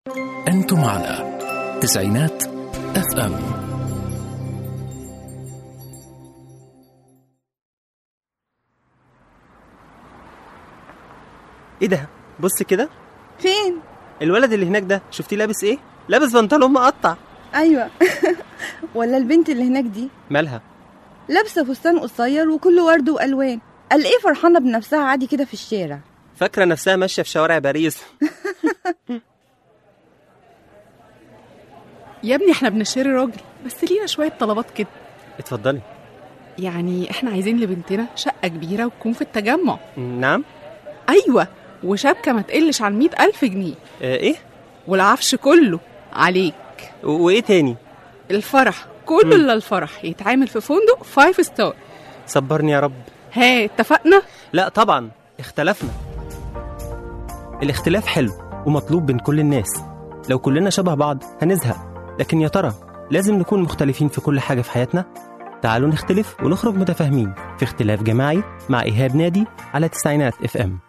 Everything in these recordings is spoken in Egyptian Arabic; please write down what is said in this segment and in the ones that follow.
أنتم على تسعينات اف ام ايه ده بص كده فين الولد اللي هناك ده شفتيه لابس ايه لابس بنطلون مقطع ايوه ولا البنت اللي هناك دي مالها لابسه فستان قصير وكله ورد والوان قال ايه فرحانه بنفسها عادي كده في الشارع فاكره نفسها ماشيه في شوارع باريس يا ابني احنا بنشتري راجل بس لينا شوية طلبات كده اتفضلي يعني احنا عايزين لبنتنا شقة كبيرة وتكون في التجمع نعم أيوة وشبكة ما تقلش عن مئة ألف جنيه آه ايه والعفش كله عليك و- وايه تاني الفرح كله مم. إلا الفرح يتعامل في فندق فايف ستار صبرني يا رب ها اتفقنا لا طبعا اختلفنا الاختلاف حلو ومطلوب بين كل الناس لو كلنا شبه بعض هنزهق لكن يا ترى لازم نكون مختلفين في كل حاجة في حياتنا تعالوا نختلف ونخرج متفاهمين في اختلاف جماعي مع إيهاب نادي على تسعينات اف ام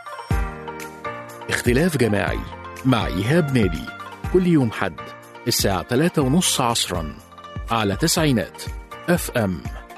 اختلاف جماعي مع إيهاب نادي كل يوم حد الساعة 3 ونص عصرا على تسعينات اف ام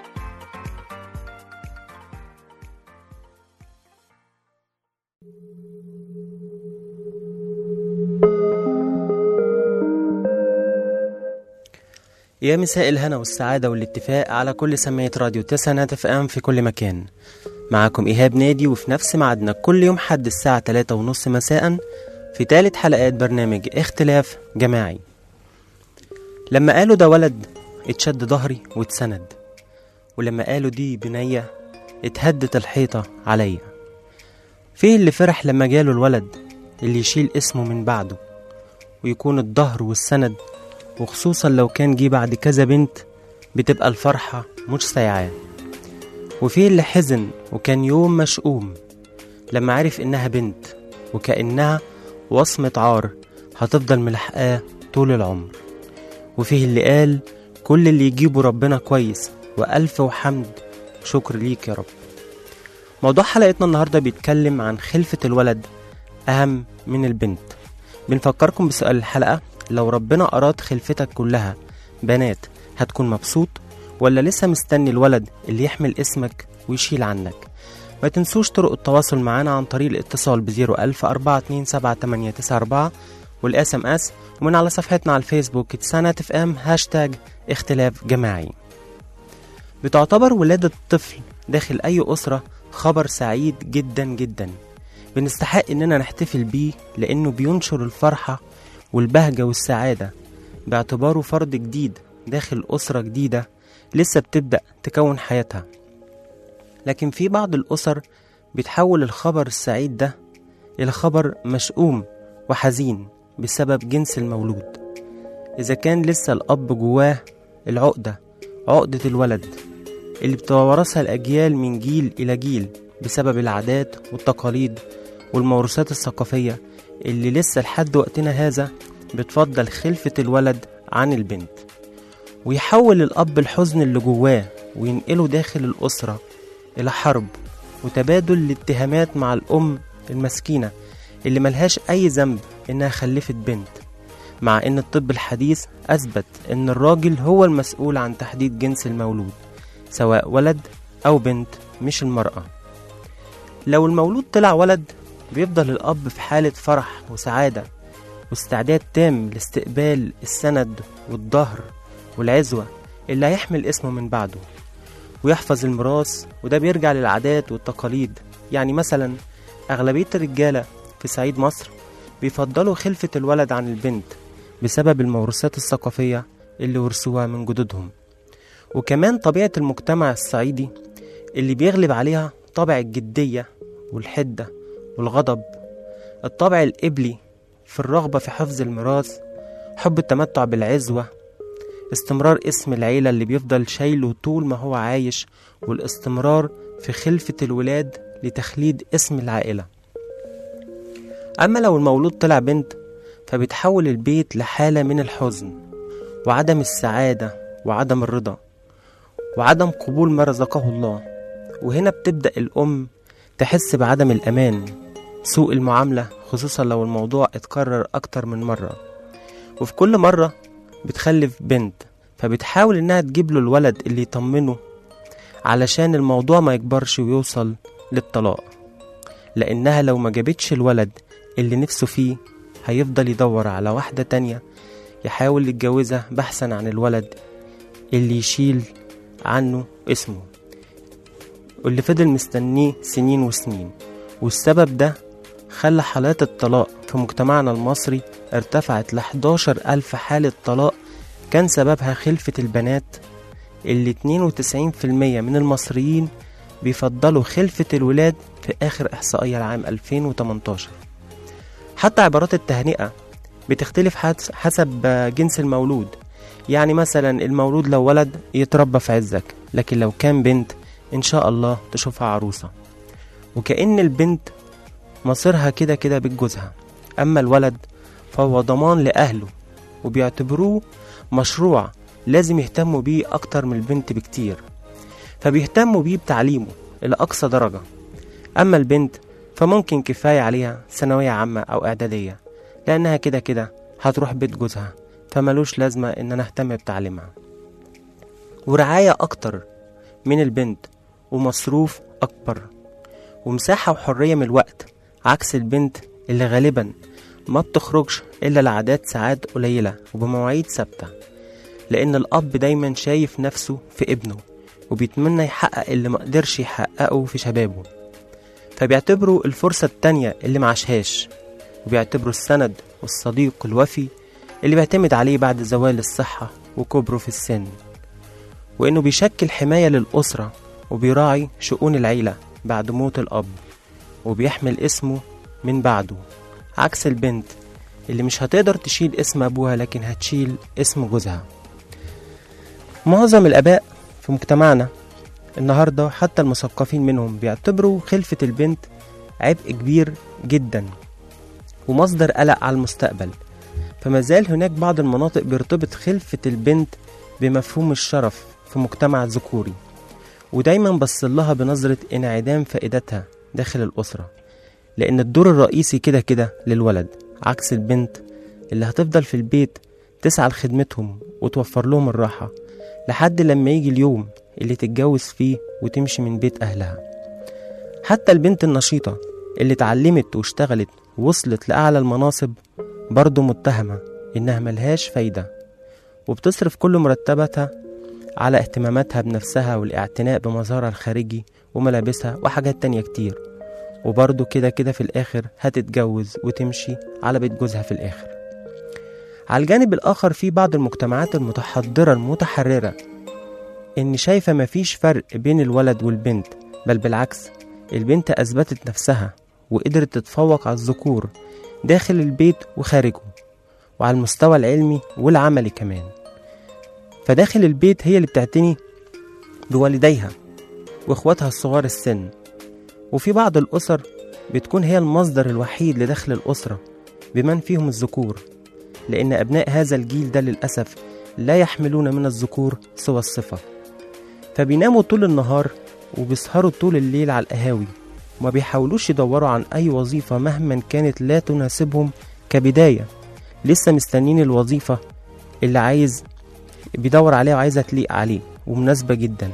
يا مساء الهنا والسعادة والاتفاق على كل سماية راديو تسعينات اف ام في كل مكان معاكم إيهاب نادي وفي نفس ميعادنا كل يوم حد الساعة 3 ونص مساء في تالت حلقات برنامج اختلاف جماعي لما قالوا ده ولد اتشد ظهري واتسند ولما قالوا دي بنية اتهدت الحيطة عليا فيه اللي فرح لما جاله الولد اللي يشيل اسمه من بعده ويكون الظهر والسند وخصوصا لو كان جه بعد كذا بنت بتبقى الفرحة مش سايعاه وفيه اللي حزن وكان يوم مشؤوم لما عرف إنها بنت وكأنها وصمة عار هتفضل ملحقاه طول العمر وفيه اللي قال كل اللي يجيبه ربنا كويس وألف وحمد شكر ليك يا رب موضوع حلقتنا النهاردة بيتكلم عن خلفة الولد أهم من البنت بنفكركم بسؤال الحلقة لو ربنا أراد خلفتك كلها بنات هتكون مبسوط ولا لسه مستني الولد اللي يحمل اسمك ويشيل عنك ما تنسوش طرق التواصل معنا عن طريق الاتصال ب 010427894 والاس ام اس ومن على صفحتنا على الفيسبوك تسانة اف ام هاشتاج اختلاف جماعي بتعتبر ولادة الطفل داخل أي أسرة خبر سعيد جدا جدا بنستحق إننا نحتفل بيه لأنه بينشر الفرحة والبهجة والسعادة باعتباره فرد جديد داخل أسرة جديدة لسه بتبدأ تكون حياتها لكن في بعض الأسر بتحول الخبر السعيد ده إلى خبر مشؤوم وحزين بسبب جنس المولود إذا كان لسه الأب جواه العقدة عقدة الولد اللي بتتوارثها الأجيال من جيل إلى جيل بسبب العادات والتقاليد والموروثات الثقافية اللي لسه لحد وقتنا هذا بتفضل خلفة الولد عن البنت ويحول الأب الحزن اللي جواه وينقله داخل الأسرة إلى حرب وتبادل الاتهامات مع الأم المسكينة اللي ملهاش أي ذنب إنها خلفت بنت مع إن الطب الحديث أثبت إن الراجل هو المسؤول عن تحديد جنس المولود سواء ولد أو بنت مش المرأة لو المولود طلع ولد بيفضل الأب في حالة فرح وسعادة واستعداد تام لاستقبال السند والظهر والعزوة اللي هيحمل اسمه من بعده ويحفظ الميراث وده بيرجع للعادات والتقاليد يعني مثلا أغلبية الرجالة في صعيد مصر بيفضلوا خلفة الولد عن البنت بسبب الموروثات الثقافية اللي ورثوها من جدودهم وكمان طبيعة المجتمع الصعيدي اللي بيغلب عليها طابع الجدية والحدة والغضب الطابع القبلي في الرغبة في حفظ الميراث حب التمتع بالعزوة استمرار اسم العيلة اللي بيفضل شايله طول ما هو عايش والاستمرار في خلفة الولاد لتخليد اسم العائلة أما لو المولود طلع بنت فبتحول البيت لحالة من الحزن وعدم السعادة وعدم الرضا وعدم قبول ما رزقه الله وهنا بتبدأ الأم تحس بعدم الأمان سوء المعاملة خصوصا لو الموضوع اتكرر أكتر من مرة وفي كل مرة بتخلف بنت فبتحاول إنها تجيب له الولد اللي يطمنه علشان الموضوع ما يكبرش ويوصل للطلاق لأنها لو ما جابتش الولد اللي نفسه فيه هيفضل يدور على واحدة تانية يحاول يتجوزها بحثا عن الولد اللي يشيل عنه اسمه واللي فضل مستنيه سنين وسنين والسبب ده خلى حالات الطلاق في مجتمعنا المصري ارتفعت ل 11 ألف حالة طلاق كان سببها خلفة البنات اللي 92% من المصريين بيفضلوا خلفة الولاد في آخر إحصائية لعام 2018 حتى عبارات التهنئة بتختلف حس- حسب جنس المولود يعني مثلا المولود لو ولد يتربى في عزك لكن لو كان بنت إن شاء الله تشوفها عروسة وكأن البنت مصيرها كده كده بيت جوزها أما الولد فهو ضمان لأهله وبيعتبروه مشروع لازم يهتموا بيه أكتر من البنت بكتير فبيهتموا بيه بتعليمه إلى أقصى درجة أما البنت فممكن كفاية عليها ثانوية عامة أو إعدادية لأنها كده كده هتروح بيت جوزها فملوش لازمة إن أنا أهتم بتعليمها ورعاية أكتر من البنت ومصروف أكبر ومساحة وحرية من الوقت عكس البنت اللي غالبا ما بتخرجش إلا لعدد ساعات قليلة وبمواعيد ثابتة لأن الأب دايما شايف نفسه في ابنه وبيتمنى يحقق اللي مقدرش يحققه في شبابه فبيعتبروا الفرصة التانية اللي معاشهاش وبيعتبروا السند والصديق الوفي اللي بيعتمد عليه بعد زوال الصحة وكبره في السن وإنه بيشكل حماية للأسرة وبيراعي شؤون العيلة بعد موت الأب وبيحمل اسمه من بعده عكس البنت اللي مش هتقدر تشيل اسم أبوها لكن هتشيل اسم جوزها معظم الآباء في مجتمعنا النهاردة حتى المثقفين منهم بيعتبروا خلفة البنت عبء كبير جدا ومصدر قلق على المستقبل فما زال هناك بعض المناطق بيرتبط خلفة البنت بمفهوم الشرف في مجتمع ذكوري ودايما بصلها بنظرة انعدام فائدتها داخل الأسرة لأن الدور الرئيسي كده كده للولد عكس البنت اللي هتفضل في البيت تسعى لخدمتهم وتوفر لهم الراحة لحد لما يجي اليوم اللي تتجوز فيه وتمشي من بيت أهلها حتى البنت النشيطة اللي اتعلمت واشتغلت ووصلت لأعلى المناصب برضه متهمة إنها ملهاش فايدة وبتصرف كل مرتباتها على اهتماماتها بنفسها والاعتناء بمظهرها الخارجي وملابسها وحاجات تانية كتير وبرضه كده كده في الآخر هتتجوز وتمشي على بيت جوزها في الآخر على الجانب الآخر في بعض المجتمعات المتحضرة المتحررة إن شايفة مفيش فرق بين الولد والبنت بل بالعكس البنت أثبتت نفسها وقدرت تتفوق على الذكور داخل البيت وخارجه وعلى المستوى العلمي والعملي كمان فداخل البيت هي اللي بتعتني بوالديها واخواتها الصغار السن وفي بعض الأسر بتكون هي المصدر الوحيد لدخل الأسرة بمن فيهم الذكور لأن أبناء هذا الجيل ده للأسف لا يحملون من الذكور سوى الصفة فبيناموا طول النهار وبيسهروا طول الليل على القهاوي وما بيحاولوش يدوروا عن أي وظيفة مهما كانت لا تناسبهم كبداية لسه مستنين الوظيفة اللي عايز بيدور عليها وعايزة تليق عليه ومناسبة جدا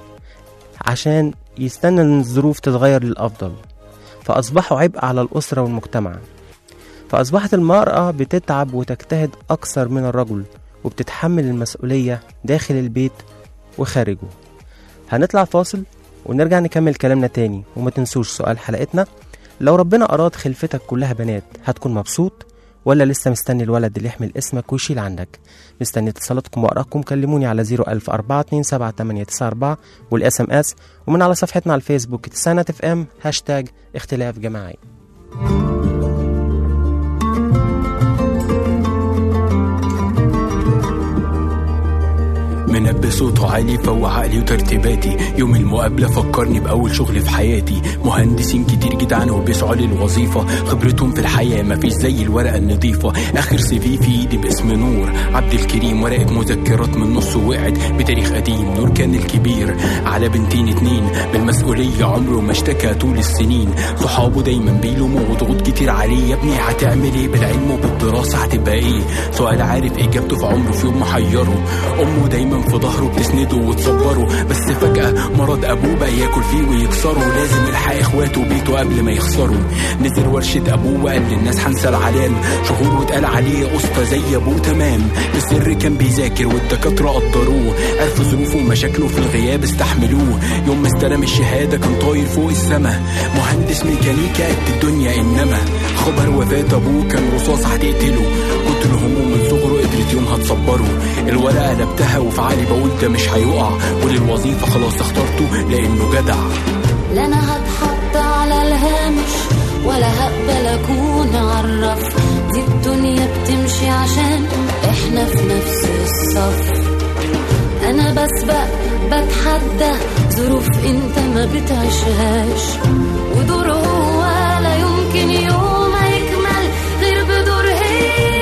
عشان يستنى ان الظروف تتغير للأفضل فأصبحوا عبء على الأسرة والمجتمع فأصبحت المرأة بتتعب وتجتهد أكثر من الرجل وبتتحمل المسؤولية داخل البيت وخارجه هنطلع فاصل ونرجع نكمل كلامنا تاني وما تنسوش سؤال حلقتنا لو ربنا أراد خلفتك كلها بنات هتكون مبسوط ولا لسه مستني الولد اللي يحمل اسمك ويشيل عندك مستني اتصالاتكم وارائكم كلموني على 010427894 والاس ام اس ومن على صفحتنا على الفيسبوك تسانة اف ام هاشتاج اختلاف جماعي منبه صوته عالي فوق عقلي وترتيباتي يوم المقابلة فكرني بأول شغل في حياتي مهندسين كتير جدعان وبيسعوا للوظيفة خبرتهم في الحياة مفيش زي الورقة النظيفة آخر سي في في إيدي باسم نور عبد الكريم ورقة مذكرات من نص وقعت بتاريخ قديم نور كان الكبير على بنتين اتنين بالمسؤولية عمره ما اشتكى طول السنين صحابه دايما بيلوموا وضغوط كتير عليه يا ابني هتعمل ايه بالعلم وبالدراسة هتبقى ايه سؤال عارف اجابته في عمره في يوم محيره امه دايما في ظهره بتسنده وتصبره بس فجأة مرض ابوه بقى ياكل فيه ويكسره لازم يلحق اخواته وبيته قبل ما يخسروا نزل ورشة ابوه وقال للناس هنسى العلام شهور واتقال عليه اسطى زي ابوه تمام بسر كان بيذاكر والدكاترة قدروه عرفوا ظروفه ومشاكله في الغياب استحملوه يوم ما استلم الشهادة كان طاير فوق السما مهندس ميكانيكا قد الدنيا انما خبر وفاة ابوه كان رصاص هتقتله كتر همه من صغره قدرت يومها تصبره الورقة قلبتها وفي عقلي بقول ده مش هيقع وللوظيفة خلاص اخترته لانه جدع لا انا هتحط على الهامش ولا هقبل اكون عالرف دي الدنيا بتمشي عشان احنا في نفس الصف انا بسبق بتحدى ظروف انت ما بتعيشهاش ودور هو لا يمكن يوم يكمل غير بدور هي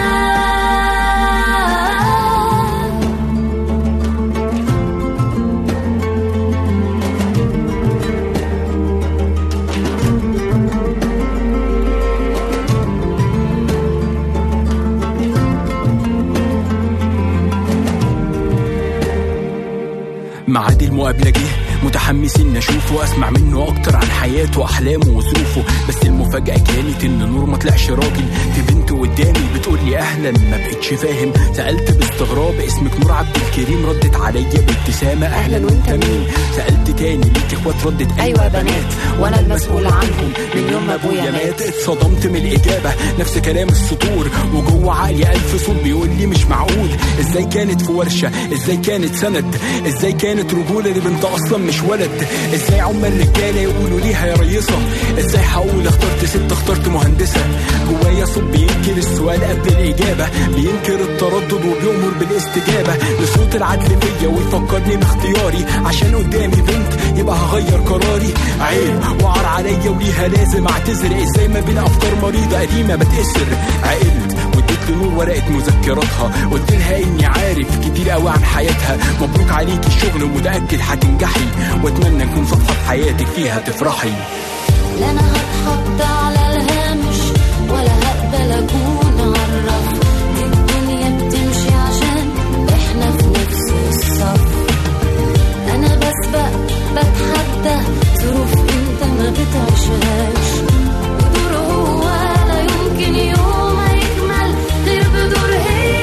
معاد المقابلة جه متحمسين نشوفه واسمع منه اكتر عن حياته واحلامه وظروفه بس المفاجأة كانت ان نور ما طلعش راجل في بنت قدامي بتقول لي اهلا ما بقتش فاهم سألت باستغراب اسمك نور عبد الكريم ردت عليا بابتسامة اهلا وانت مين سألت تاني ليك اخوات ردت أيوة بنات، وأنا المسؤول عنهم من يوم ما أبويا مات. اتصدمت من الإجابة نفس كلام السطور وجوه عقلي ألف صوت بيقول لي مش معقول إزاي كانت في ورشة إزاي كانت سند إزاي كانت رجولة لبنت أصلا مش ولد إزاي عم الرجالة يقولوا ليها يا ريصة إزاي هقول اخترت ست اخترت مهندسة جوايا صوت بينكر السؤال قبل الإجابة بينكر التردد وبيأمر بالاستجابة لصوت العدل فيا ويفكرني باختياري عشان قدامي بنت يبقى هغير قراري عيب وعر عليا وليها لازم اعتذر ازاي ما بين افكار مريضه قديمه بتأثر عقلت واديت لنور ورقه مذكراتها قلت لها اني عارف كتير قوي عن حياتها مبروك عليكي الشغل ومتاكد هتنجحي واتمنى نكون صفحه حياتك فيها تفرحي لا انا هتحط على الهامش ولا هقبل اكون عالرف دي الدنيا بتمشي عشان احنا في نفس الصف انا بسبق بتحدى ظروف انت ما بتعيشهاش ودور هو لا يمكن يوم يكمل غير بدور هي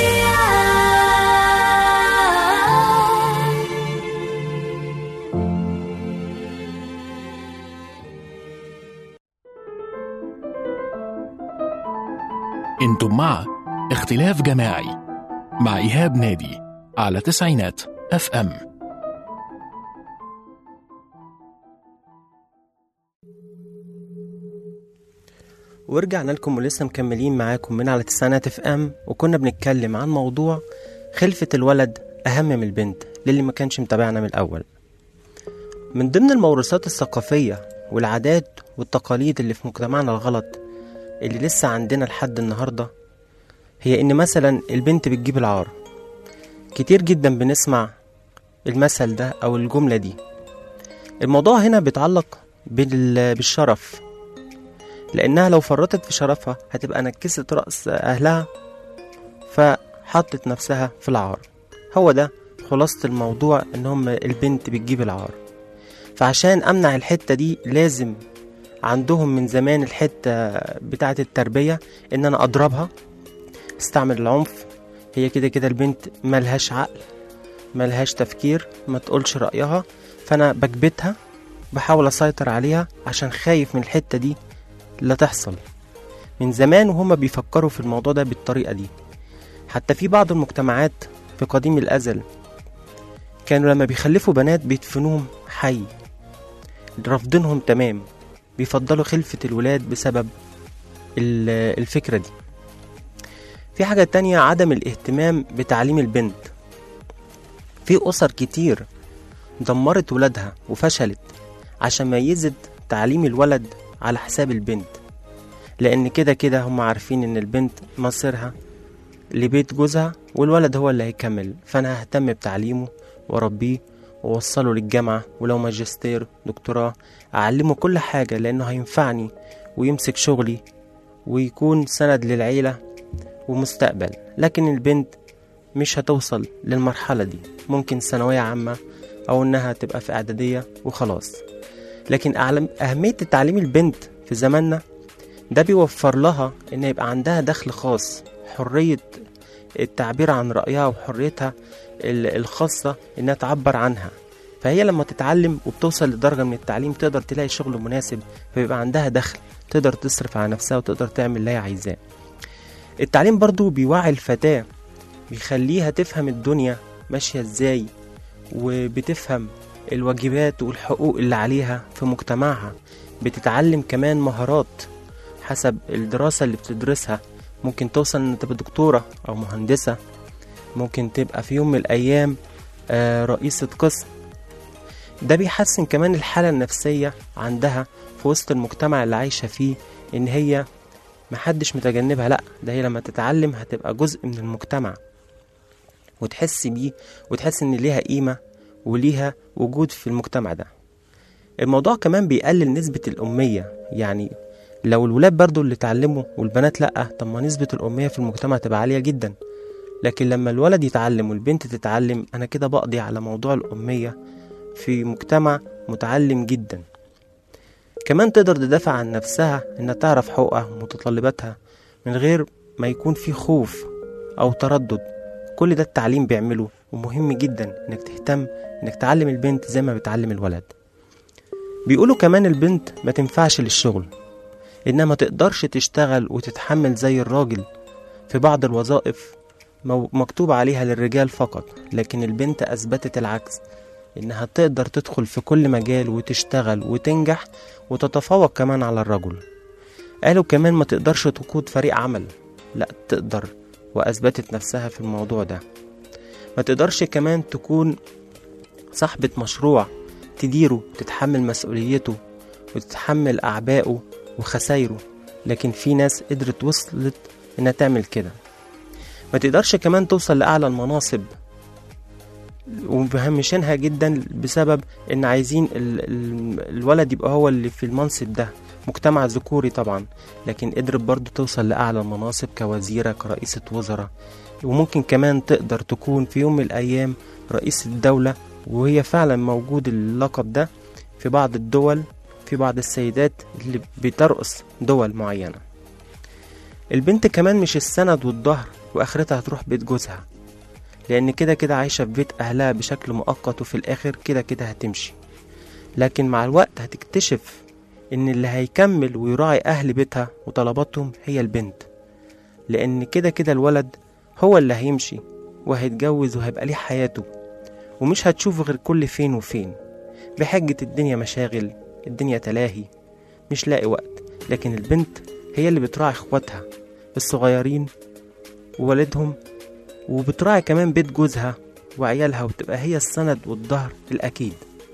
انتم مع اختلاف جماعي مع إيهاب نادي على تسعينات اف ام ورجعنا لكم ولسه مكملين معاكم من على تسعينات اف ام وكنا بنتكلم عن موضوع خلفة الولد أهم من البنت للي ما كانش متابعنا من الأول من ضمن الموروثات الثقافية والعادات والتقاليد اللي في مجتمعنا الغلط اللي لسه عندنا لحد النهاردة هي إن مثلا البنت بتجيب العار كتير جدا بنسمع المثل ده أو الجملة دي الموضوع هنا بيتعلق بال- بالشرف لأنها لو فرطت في شرفها هتبقى نكست رأس أهلها فحطت نفسها في العار هو ده خلاصة الموضوع إن هم البنت بتجيب العار فعشان أمنع الحتة دي لازم عندهم من زمان الحتة بتاعة التربية إن أنا أضربها استعمل العنف هي كده كده البنت ملهاش عقل ملهاش تفكير ما تقولش رأيها فأنا بكبتها بحاول أسيطر عليها عشان خايف من الحتة دي لا تحصل من زمان وهم بيفكروا في الموضوع ده بالطريقة دي حتى في بعض المجتمعات في قديم الأزل كانوا لما بيخلفوا بنات بيدفنوهم حي رافضينهم تمام بيفضلوا خلفة الولاد بسبب ال- الفكرة دي في حاجة تانية عدم الاهتمام بتعليم البنت في أسر كتير دمرت ولادها وفشلت عشان ميزت تعليم الولد على حساب البنت لأن كده كده هم عارفين إن البنت مصيرها لبيت جوزها والولد هو اللي هيكمل فأنا ههتم بتعليمه وأربيه وأوصله للجامعة ولو ماجستير دكتوراه أعلمه كل حاجة لأنه هينفعني ويمسك شغلي ويكون سند للعيلة ومستقبل لكن البنت مش هتوصل للمرحلة دي ممكن ثانوية عامة أو إنها تبقى في إعدادية وخلاص لكن أعلم أهمية تعليم البنت في زماننا ده بيوفر لها إن يبقى عندها دخل خاص حرية التعبير عن رأيها وحريتها ال- الخاصة إنها تعبر عنها فهي لما تتعلم وبتوصل لدرجة من التعليم تقدر تلاقي شغل مناسب فيبقى عندها دخل تقدر تصرف على نفسها وتقدر تعمل اللي هي عايزاه التعليم برضو بيوعي الفتاة بيخليها تفهم الدنيا ماشية ازاي وبتفهم الواجبات والحقوق اللي عليها في مجتمعها بتتعلم كمان مهارات حسب الدراسة اللي بتدرسها ممكن توصل ان تبقى دكتورة او مهندسة ممكن تبقى في يوم من الايام آه، رئيسة قسم ده بيحسن كمان الحالة النفسية عندها في وسط المجتمع اللي عايشة فيه ان هي محدش متجنبها لا ده هي لما تتعلم هتبقى جزء من المجتمع وتحس بيه وتحس ان ليها قيمة وليها وجود في المجتمع ده الموضوع كمان بيقلل نسبة الأمية يعني لو الولاد برضو اللي اتعلموا والبنات لأ طب ما نسبة الأمية في المجتمع تبقى عالية جدا لكن لما الولد يتعلم والبنت تتعلم أنا كده بقضي على موضوع الأمية في مجتمع متعلم جدا كمان تقدر تدافع عن نفسها إنها تعرف حقوقها ومتطلباتها من غير ما يكون في خوف أو تردد كل ده التعليم بيعمله ومهم جدا إنك تهتم إنك تعلم البنت زي ما بتعلم الولد بيقولوا كمان البنت ما تنفعش للشغل إنها ما تقدرش تشتغل وتتحمل زي الراجل في بعض الوظائف مو- مكتوب عليها للرجال فقط لكن البنت أثبتت العكس إنها تقدر تدخل في كل مجال وتشتغل وتنجح وتتفوق كمان على الرجل قالوا كمان ما تقدرش تقود فريق عمل لا تقدر وأثبتت نفسها في الموضوع ده ما تقدرش كمان تكون صاحبة مشروع تديره تتحمل مسؤوليته وتتحمل أعبائه وخسايره لكن في ناس قدرت وصلت إنها تعمل كده ما تقدرش كمان توصل لأعلى المناصب ومهمشينها جدا بسبب ان عايزين ال ال الولد يبقى هو اللي في المنصب ده مجتمع ذكوري طبعا لكن قدرت برضو توصل لأعلى المناصب كوزيرة كرئيسة وزراء وممكن كمان تقدر تكون في يوم من الأيام رئيس الدولة وهي فعلا موجود اللقب ده في بعض الدول في بعض السيدات اللي بترأس دول معينة البنت كمان مش السند والظهر وآخرتها هتروح بيت جوزها لأن كده كده عايشة في بيت أهلها بشكل مؤقت وفي الآخر كده كده هتمشي لكن مع الوقت هتكتشف إن اللي هيكمل ويراعي أهل بيتها وطلباتهم هي البنت لأن كده كده الولد هو اللي هيمشي وهيتجوز وهيبقى ليه حياته ومش هتشوفه غير كل فين وفين بحجة الدنيا مشاغل الدنيا تلاهي مش لاقي وقت لكن البنت هي اللي بتراعي اخواتها الصغيرين ووالدهم وبتراعي كمان بيت جوزها وعيالها وتبقى هي السند والظهر الأكيد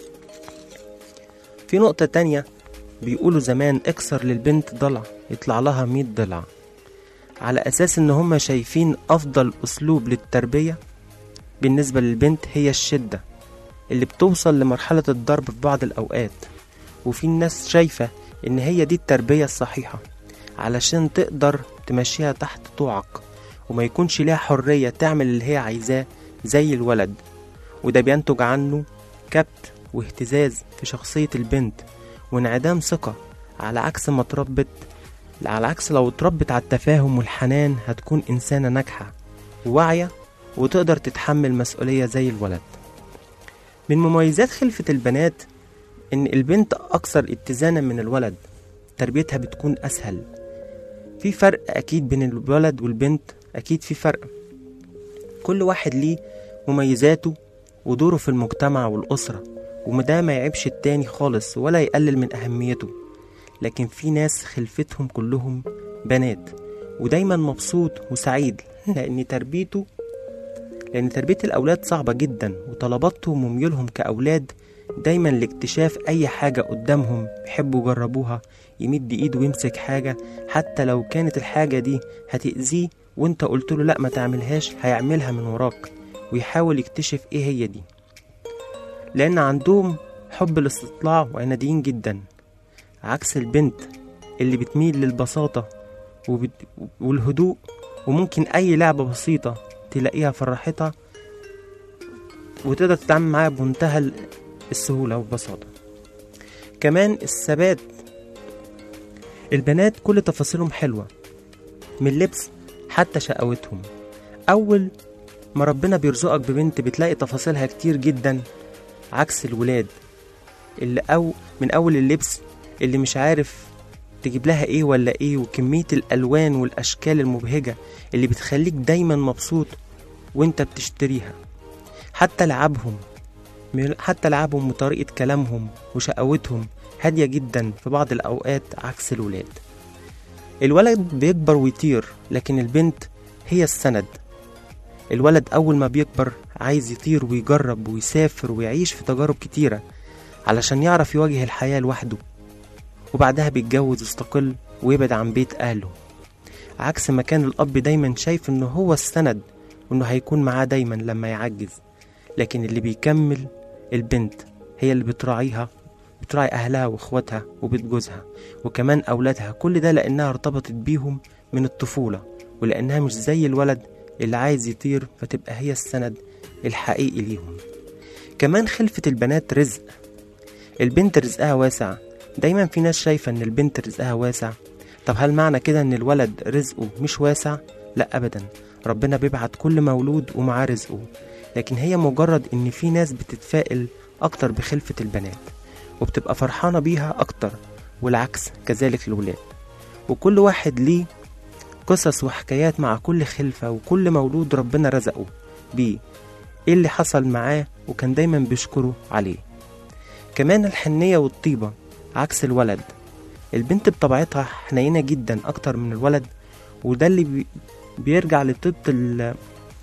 في نقطة تانية بيقولوا زمان اكسر للبنت ضلع يطلع لها مية ضلع على أساس إن هما شايفين أفضل أسلوب للتربية بالنسبة للبنت هي الشدة اللي بتوصل لمرحلة الضرب في بعض الأوقات وفي الناس شايفة إن هي دي التربية الصحيحة علشان تقدر تمشيها تحت طوعك وما يكونش ليها حرية تعمل اللي هي عايزاه زي الولد وده بينتج عنه كبت واهتزاز في شخصية البنت وانعدام ثقة على عكس ما اتربت على عكس لو اتربت على التفاهم والحنان هتكون إنسانة ناجحة وواعية وتقدر تتحمل مسؤولية زي الولد من مميزات خلفة البنات إن البنت أكثر اتزانا من الولد تربيتها بتكون أسهل في فرق أكيد بين الولد والبنت أكيد في فرق كل واحد ليه مميزاته ودوره في المجتمع والأسرة وده ما يعيبش التاني خالص ولا يقلل من أهميته لكن في ناس خلفتهم كلهم بنات ودايما مبسوط وسعيد لأن تربيته لأن تربية الأولاد صعبة جدا وطلباتهم وميولهم كأولاد دايما لاكتشاف أي حاجة قدامهم يحبوا يجربوها يمد إيده ويمسك حاجة حتى لو كانت الحاجة دي هتأذيه وانت قلت له لا ما تعملهاش هيعملها من وراك ويحاول يكتشف ايه هي دي لأن عندهم حب الاستطلاع وعناديين جدا عكس البنت اللي بتميل للبساطة وبت... والهدوء وممكن أي لعبة بسيطة تلاقيها فرحتها وتقدر تتعامل معاها بمنتهى السهولة والبساطة كمان الثبات البنات كل تفاصيلهم حلوة من اللبس حتى شقاوتهم أول ما ربنا بيرزقك ببنت بتلاقي تفاصيلها كتير جدا عكس الولاد اللي أو من أول اللبس اللي مش عارف تجيب لها ايه ولا ايه وكمية الألوان والأشكال المبهجة اللي بتخليك دايما مبسوط وانت بتشتريها حتى لعبهم حتى لعبهم وطريقة كلامهم وشقاوتهم هادية جدا في بعض الأوقات عكس الولاد الولد بيكبر ويطير لكن البنت هي السند الولد أول ما بيكبر عايز يطير ويجرب ويسافر ويعيش في تجارب كتيرة علشان يعرف يواجه الحياة لوحده وبعدها بيتجوز ويستقل ويبعد عن بيت أهله عكس ما كان الأب دايما شايف إنه هو السند وإنه هيكون معاه دايما لما يعجز لكن اللي بيكمل البنت هي اللي بتراعيها بتراعي أهلها وإخواتها وبيت جوزها وكمان أولادها كل ده لأنها ارتبطت بيهم من الطفولة ولأنها مش زي الولد اللي عايز يطير فتبقى هي السند الحقيقي ليهم كمان خلفة البنات رزق البنت رزقها واسع دايما في ناس شايفة ان البنت رزقها واسع طب هل معنى كده ان الولد رزقه مش واسع لا ابدا ربنا بيبعت كل مولود ومعاه رزقه لكن هي مجرد ان في ناس بتتفائل اكتر بخلفة البنات وبتبقى فرحانة بيها اكتر والعكس كذلك الولاد وكل واحد ليه قصص وحكايات مع كل خلفة وكل مولود ربنا رزقه بيه ايه اللي حصل معاه وكان دايما بيشكره عليه كمان الحنية والطيبة عكس الولد البنت بطبيعتها حنينة جدا أكتر من الولد وده اللي بي بيرجع لطيبة ال...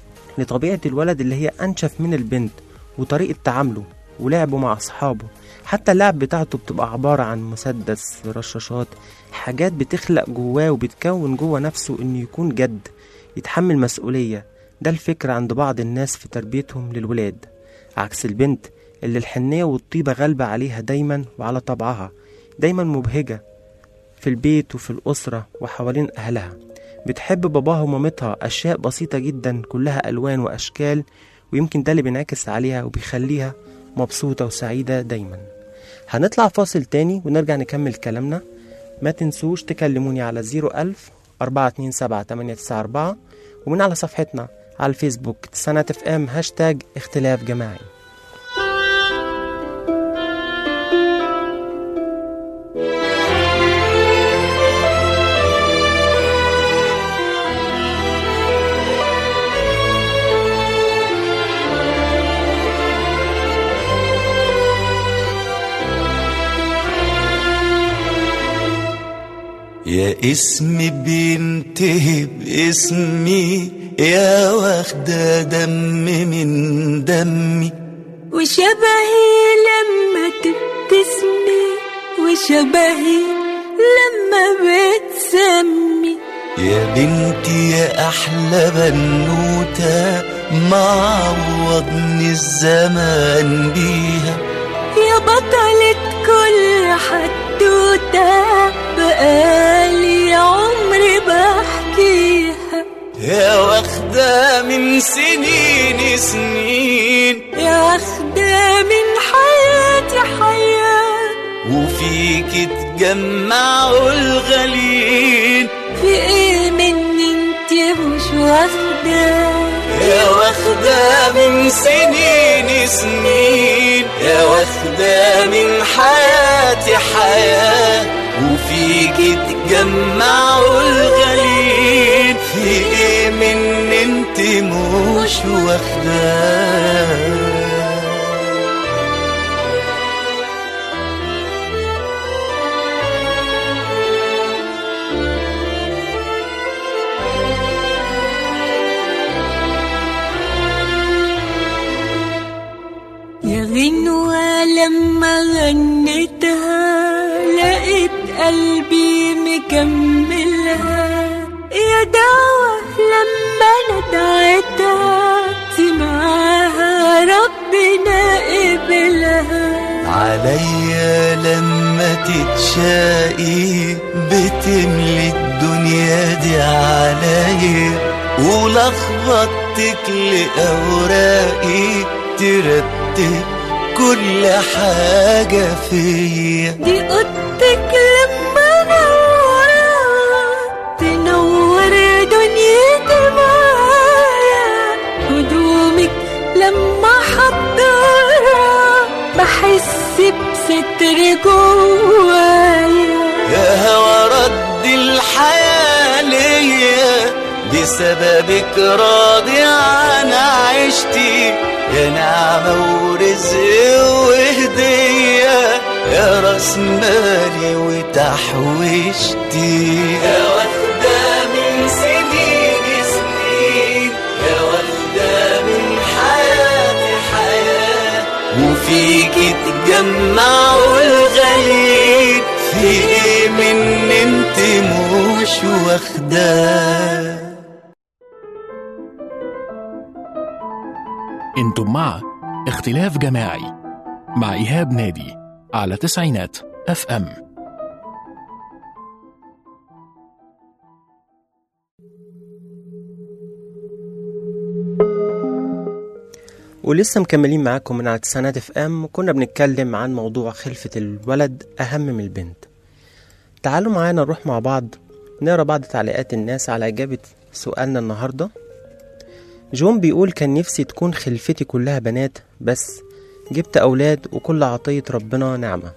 لطبيعة الولد اللي هي أنشف من البنت وطريقة تعامله ولعبه مع أصحابه حتى اللعب بتاعته بتبقى عبارة عن مسدس رشاشات حاجات بتخلق جواه وبتكون جوه نفسه إنه يكون جد يتحمل مسؤولية ده الفكر عند بعض الناس في تربيتهم للولاد عكس البنت اللي الحنية والطيبة غالبة عليها دايما وعلى طبعها دايما مبهجة في البيت وفي الأسرة وحوالين أهلها بتحب باباها ومامتها أشياء بسيطة جدا كلها ألوان وأشكال ويمكن ده اللي بينعكس عليها وبيخليها مبسوطة وسعيدة دايما هنطلع فاصل تاني ونرجع نكمل كلامنا ما تنسوش تكلموني على 01000 427 894 ومن على صفحتنا على الفيسبوك سنة اف ام هاشتاج اختلاف جماعي يا اسمي بينتهي باسمي يا واخدة دم من دمي وشبهي لما تبتسمي وشبهي لما بتسمي يا بنتي يا أحلى بنوتة معوضني الزمان بيها يا بطلة كل حدوتة بقالي عمري بحكيها يا واخدة من سنين سنين يا واخدة من حياتي حياة وفيك تجمعوا الغالين في ايه مني انت مش واخدة يا واخدة من سنين سنين يا واخدة من حياتي حياة وفيك تجمعوا الغالين في ايه من انت مش واخدة غنوة لما غنيتها لقيت قلبي مكملها يا دعوة لما انا دعيتها سمعها ربنا قبلها عليا لما تتشاقي بتملي الدنيا دي عليا ولخبطتك لأوراقي ترتب كل حاجة فيا دي اوضتك لما نورها تنور دنيتي معايا هدومك لما حضرها بحس بستر جوايا يا هوا رد الحياة ليا بسببك راضي عن عيشتي يا نعمة ورزق وهدية يا راس مالي وتحويشتي يا واخدة من سنين سنين يا واخدة من حياتي حياة وفيك تجمعوا الغاليين في ايه من انت مش واخداه انتم مع اختلاف جماعي مع إيهاب نادي على تسعينات اف ام ولسه مكملين معاكم من على تسعينات اف ام وكنا بنتكلم عن موضوع خلفة الولد أهم من البنت تعالوا معانا نروح مع بعض نقرا بعض تعليقات الناس على إجابة سؤالنا النهاردة جون بيقول كان نفسي تكون خلفتي كلها بنات بس جبت أولاد وكل عطية ربنا نعمة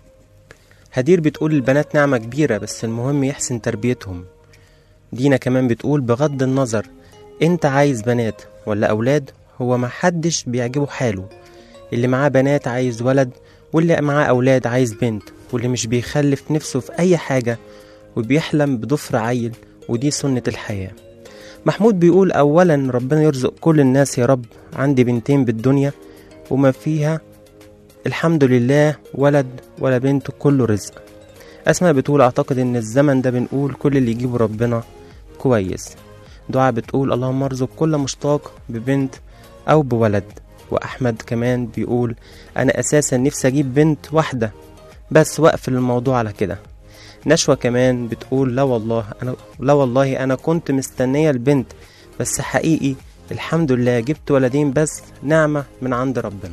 هدير بتقول البنات نعمة كبيرة بس المهم يحسن تربيتهم دينا كمان بتقول بغض النظر انت عايز بنات ولا أولاد هو محدش بيعجبه حاله اللي معاه بنات عايز ولد واللي معاه أولاد عايز بنت واللي مش بيخلف نفسه في أي حاجة وبيحلم بضفر عيل ودي سنة الحياة محمود بيقول أولا ربنا يرزق كل الناس يا رب عندي بنتين بالدنيا وما فيها الحمد لله ولد ولا بنت كله رزق أسماء بتقول أعتقد إن الزمن ده بنقول كل اللي يجيبه ربنا كويس دعاء بتقول اللهم ارزق كل مشتاق ببنت أو بولد وأحمد كمان بيقول أنا أساسا نفسي أجيب بنت واحدة بس وقف الموضوع على كده نشوى كمان بتقول لا والله أنا لا والله أنا كنت مستنية البنت بس حقيقي الحمد لله جبت ولدين بس نعمة من عند ربنا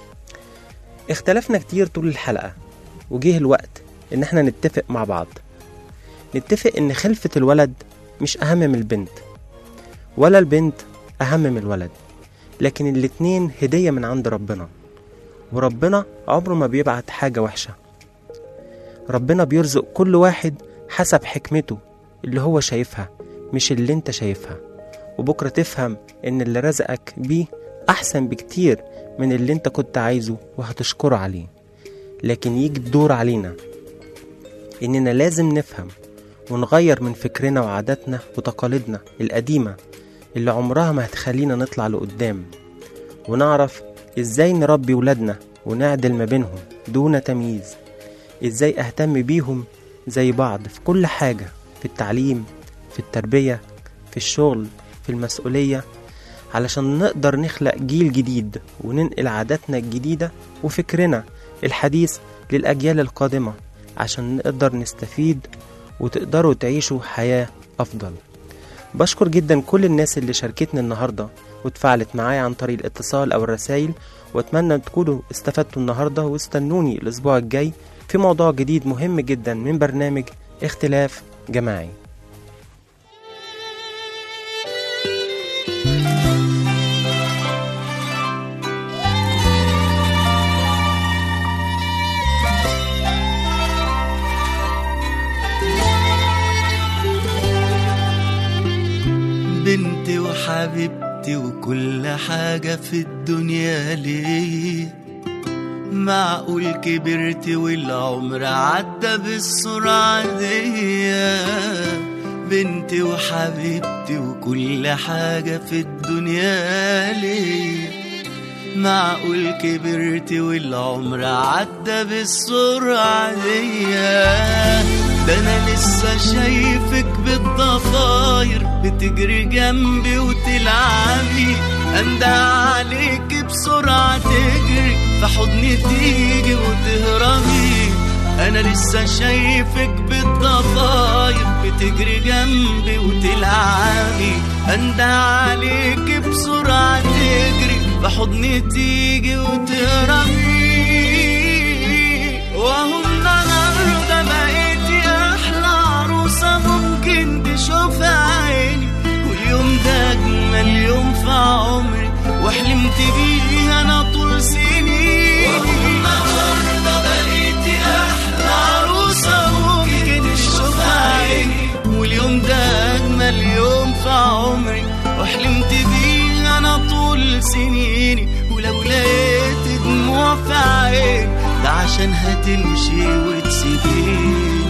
اختلفنا كتير طول الحلقة وجه الوقت إن احنا نتفق مع بعض نتفق إن خلفة الولد مش أهم من البنت ولا البنت أهم من الولد لكن الاتنين هدية من عند ربنا وربنا عمره ما بيبعت حاجة وحشة ربنا بيرزق كل واحد حسب حكمته اللي هو شايفها مش اللي انت شايفها وبكرة تفهم ان اللي رزقك بيه احسن بكتير من اللي انت كنت عايزه وهتشكره عليه لكن يجي الدور علينا اننا لازم نفهم ونغير من فكرنا وعاداتنا وتقاليدنا القديمة اللي عمرها ما هتخلينا نطلع لقدام ونعرف ازاي نربي ولادنا ونعدل ما بينهم دون تمييز ازاي اهتم بيهم زي بعض في كل حاجة في التعليم في التربية في الشغل في المسؤولية علشان نقدر نخلق جيل جديد وننقل عاداتنا الجديدة وفكرنا الحديث للأجيال القادمة عشان نقدر نستفيد وتقدروا تعيشوا حياة أفضل بشكر جدا كل الناس اللي شاركتني النهاردة واتفاعلت معايا عن طريق الاتصال أو الرسايل واتمنى تكونوا استفدتوا النهاردة واستنوني الأسبوع الجاي في موضوع جديد مهم جدا من برنامج اختلاف جماعي بنتي وحبيبتي وكل حاجة في الدنيا ليه معقول كبرت والعمر عدى بالسرعة دي بنتي وحبيبتي وكل حاجة في الدنيا ليه معقول كبرت والعمر عدى بالسرعة دي ده انا لسه شايفك بالضفاير بتجري جنبي وتلعبي اندى عليك بسرعة تجري في حضني تيجي وتهربي انا لسه شايفك بالضفاير بتجري جنبي وتلعبي اندى عليك بسرعة تجري في حضني تيجي وتهربي وهو النهارده بقيتي احلى عروسة ممكن تشوفها عيني واليوم ده اجمل يوم في عمري وحلمت بيه انا طول سنين النهارده بقيتي احلى عروسة ممكن تشوفها عيني واليوم ده اجمل يوم في عمري وحلمت بيه انا طول سنيني ولو لقيت دموع في عيني ده عشان هتمشي وتسيبيني